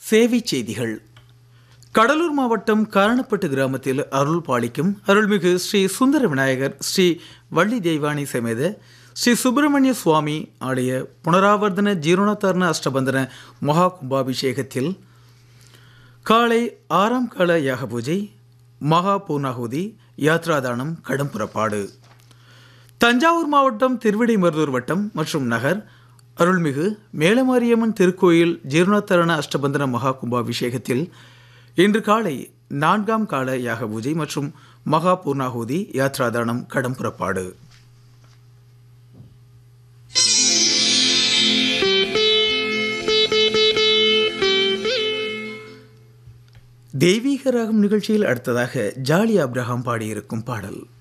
சேவை செய்திகள் கடலூர் மாவட்டம் காரணப்பட்டு கிராமத்தில் அருள் பாலிக்கும் அருள்மிகு ஸ்ரீ சுந்தர விநாயகர் ஸ்ரீ வள்ளி தெய்வானி சமேத ஸ்ரீ சுப்பிரமணிய சுவாமி ஆலய புனராவர்த்தன ஜீரணோத்தாரண அஷ்டபந்தன மகா கும்பாபிஷேகத்தில் காலை ஆறாம் கால யாக பூஜை மகா பூர்ணாகுதி யாத்ராதானம் கடும் புறப்பாடு தஞ்சாவூர் மாவட்டம் திருவிடைமருதூர் வட்டம் மற்றும் நகர் அருள்மிகு மேலமாரியம்மன் திருக்கோயில் ஜீர்ணோத்தரண அஷ்டபந்தன மகா கும்பாபிஷேகத்தில் இன்று காலை நான்காம் கால யாக பூஜை மற்றும் மகா பூர்ணாகுதி யாத்ராதானம் கடும் புறப்பாடு தெய்வீக ராகம் நிகழ்ச்சியில் அடுத்ததாக ஜாலி அப்ரஹாம் பாடியிருக்கும் பாடல்